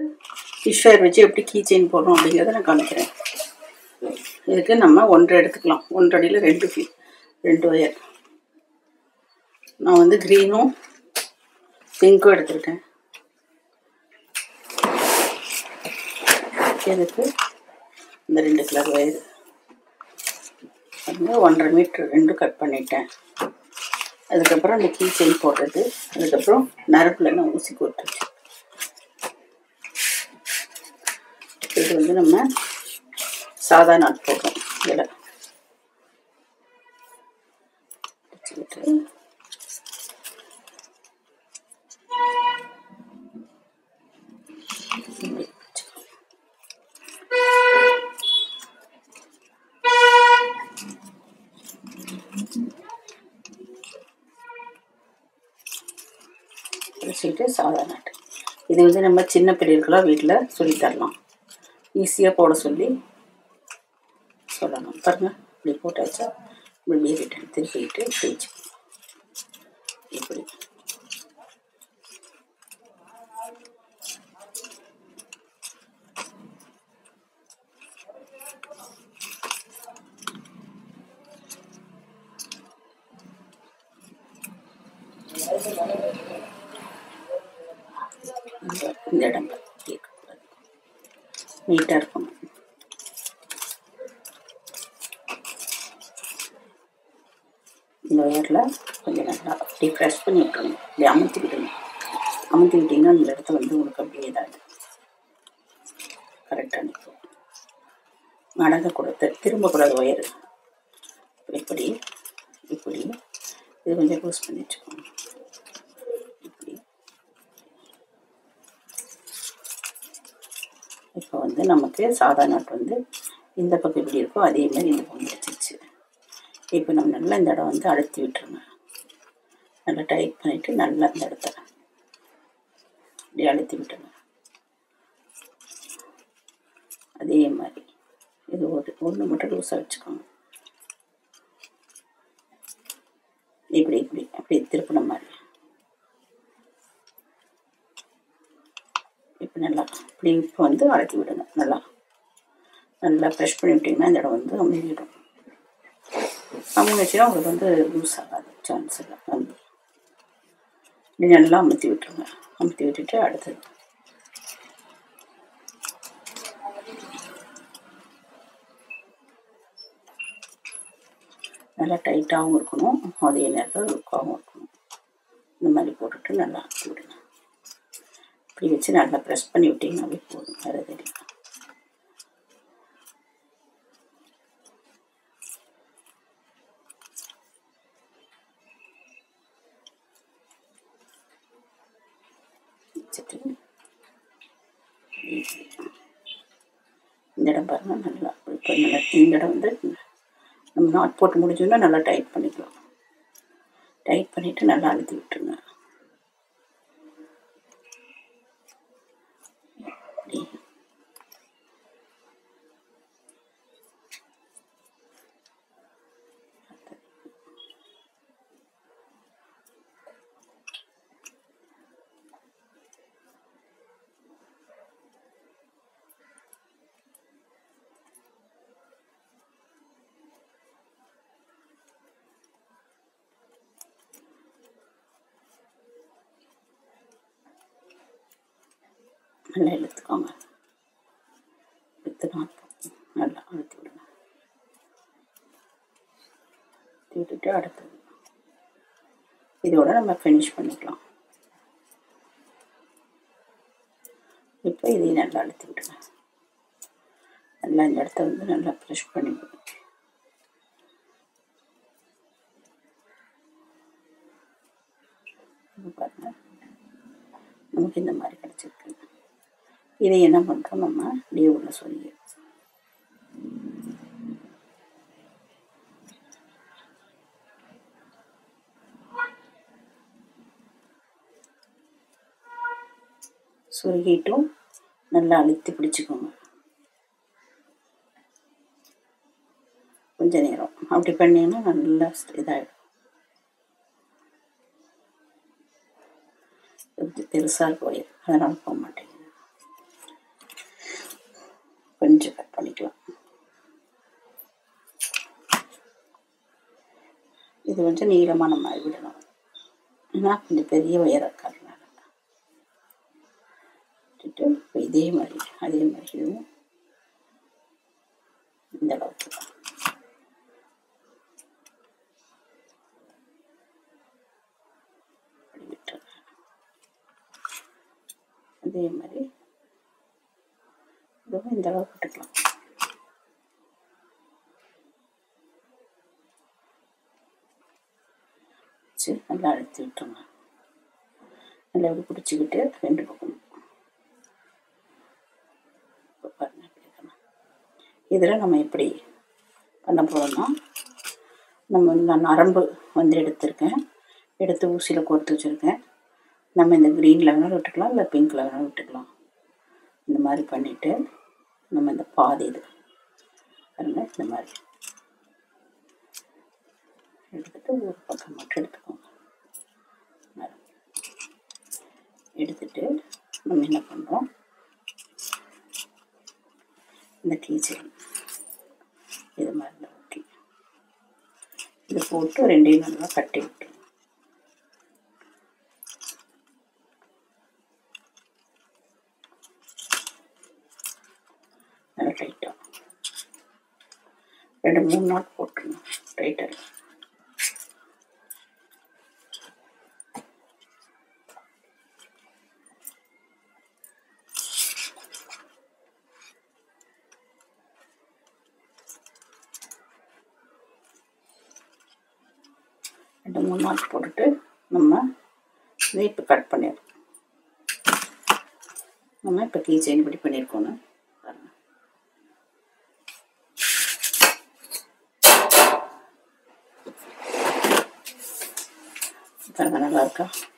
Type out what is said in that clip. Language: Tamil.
ஃபிஷ் ஃபயர் வச்சு எப்படி கீ செயின் போடுறோம் அப்படிங்கிறத நான் காமிக்கிறேன் இதுக்கு நம்ம ஒன்றரை எடுத்துக்கலாம் ஒன்றரை அடியில் ரெண்டு ஃபீ ரெண்டு ஒயர் நான் வந்து க்ரீனும் பிங்க்கும் எடுத்துருக்கேன் இதுக்கு இந்த ரெண்டு கலர் ஒயர் வந்து ஒன்றரை மீட்ரு ரெண்டும் கட் பண்ணிட்டேன் அதுக்கப்புறம் அந்த கீ செயின் போட்டது அதுக்கப்புறம் நரப்பில் நான் ஊசி போட்டுச்சு இது வந்து நம்ம சாதா நாட் போடுறோம் இதில் வச்சுக்கிட்டு இப்படி வச்சுக்கலாம். வச்சுக்கிட்டு சாதா நாட்டு இது வந்து நம்ம சின்ன பிள்ளைகளுக்கெல்லாம் வீட்டில் சொல்லித் தரலாம் ஈஸியாக போட சொல்லி சொல்லணும் பாருங்க இப்படி போட்டாச்சா இப்படி ரிட்டன் திருப்பிட்டு தேய்ச்சி இப்படி இந்த இந்த இடம் கேட்கக்கூடாது நீட்டாக இருக்கணும் இந்த ஒயரில் கொஞ்சம் நல்லா அப்படி ப்ரெஸ் பண்ணி விட்டுருணும் இப்படி அமுத்தி விடணும் அமுத்தி விட்டிங்கன்னா இந்த இடத்த வந்து உங்களுக்கு அப்படியே இதாகும் கரெக்டாக நிற்கும் மடங்கக்கூடாது திரும்பக்கூடாது ஒயர் இப்படி இப்படி இப்படி இது கொஞ்சம் லூஸ் பண்ணி வச்சுக்கோங்க இப்படி இப்போ வந்து நமக்கு சாதா நாட் வந்து இந்த பக்கம் எப்படி இருக்கோ அதே மாதிரி இந்த பக்கம் வச்சிருச்சு இப்போ நம்ம நல்லா இந்த இடம் வந்து அழுத்தி விட்டுருங்க நல்லா டைட் பண்ணிவிட்டு நல்லா இந்த இடத்த இப்படி அழுத்தி விட்டுருங்க அதே மாதிரி இது ஒரு ஒன்று மட்டும் லூஸாக வச்சுக்கோங்க இப்படி இப்படி அப்படி திருப்பின மாதிரி இப்போ நல்லா இப்படி இப்போ வந்து அழுத்தி விடுங்க நல்லா நல்லா ப்ரெஷ் பண்ணி விட்டிங்கன்னா இந்த இடம் வந்து அமைதிடும் அமுங்கிச்சுன்னா உங்களுக்கு வந்து லூஸ் ஆகாது சான்ஸ் இல்லை வந்து இப்படி நல்லா அமுத்தி விட்டுருங்க அமுத்தி விட்டுட்டு அடுத்தது நல்லா டைட்டாகவும் இருக்கணும் அதே நேரத்தில் லுக்காகவும் இருக்கணும் இந்த மாதிரி போட்டுட்டு நல்லா ஆக்கி விடுங்க இப்படி வச்சு நல்லா ப்ரெஸ் பண்ணி விட்டிங்கனாவே போதும் வேறு தெரியும் வச்சுட்டு இந்த இடம் பாருங்க நல்லா இப்போ நல்லா இந்த இடம் வந்து நம்ம நாட் போட்டு முடிஞ்சோன்னா நல்லா டைட் பண்ணிக்கலாம் டைட் பண்ணிவிட்டு நல்லா அழுத்தி விட்டுருங்க இப்படி. நல்லா இழுத்துக்கோங்க இழுத்து நாட் போட்டு நல்லா அழுத்தி விடுங்க அழுத்தி விட்டுட்டு அடுத்தது இதோட நம்ம ஃபினிஷ் பண்ணிக்கலாம் இப்போ இதையும் நல்லா அழுத்தி விடுங்க நல்லா இந்த இடத்த வந்து நல்லா ப்ரெஷ் பண்ணி விடுங்க இது பாருங்க நமக்கு இந்த மாதிரி கிடச்சிருக்கு இதை என்ன பண்ணுறோம் நம்ம அப்படியே உள்ள சொல்லி சொருகிட்டும் நல்லா அழுத்தி பிடிச்சிக்கோங்க கொஞ்ச நேரம் அப்படி பண்ணீங்கன்னா நல்லா இதாகிடும் கொஞ்சம் பெருசாக இருக்கு ஒயர் அதனால் போக மாட்டேங்குது இது கொஞ்சம் நீளமான மாதிரி விடணும் ஏன்னா கொஞ்சம் பெரிய ஒயர் இருக்கிறதுனால விட்டுட்டு இப்போ இதே மாதிரி அதே மாதிரி இதுவும் இந்த அளவுக்கு அப்படி விட்டுருங்க அதே மாதிரி இதுவும் இந்த அளவுக்கு விட்டுக்கலாம் வச்சு நல்லா அழுத்தி விட்டுருங்க நல்லா இப்படி பிடிச்சிக்கிட்டு ரெண்டு பக்கம் இப்போ பாருங்க இப்படி இருக்கணும் இதில் நம்ம எப்படி பண்ண போகிறோம்னா நம்ம நான் நரம்பு வந்து எடுத்திருக்கேன் எடுத்து ஊசியில் கோர்த்து வச்சுருக்கேன் நம்ம இந்த க்ரீனில் வேணாலும் விட்டுக்கலாம் இல்லை பிங்க்கில் வேணாலும் விட்டுக்கலாம் இந்த மாதிரி பண்ணிவிட்டு நம்ம இந்த பாதி இது பாருங்க இந்த மாதிரி எடுத்துட்டு ஒரு பக்கம் மட்டும் எடுத்துக்கோங்க நரம்பு. எடுத்துட்டு நம்ம என்ன பண்ணுறோம் இந்த கீச்சைன் இது மாதிரி தான் ஓகே இது போட்டு ரெண்டையும் நல்லா கட்டி விட்டுருங்க நல்லா டைட்டாக ரெண்டு மூணு நாட் போட்டுருங்க டைட்டாக ரெண்டு மூணு நாட் போட்டுட்டு நம்ம இதை இப்போ கட் பண்ணிடுறோம் நம்ம இப்போ கீ செயின் இப்படி பண்ணியிருக்கோன்னு பாருங்க பாருங்க நல்லா இருக்கா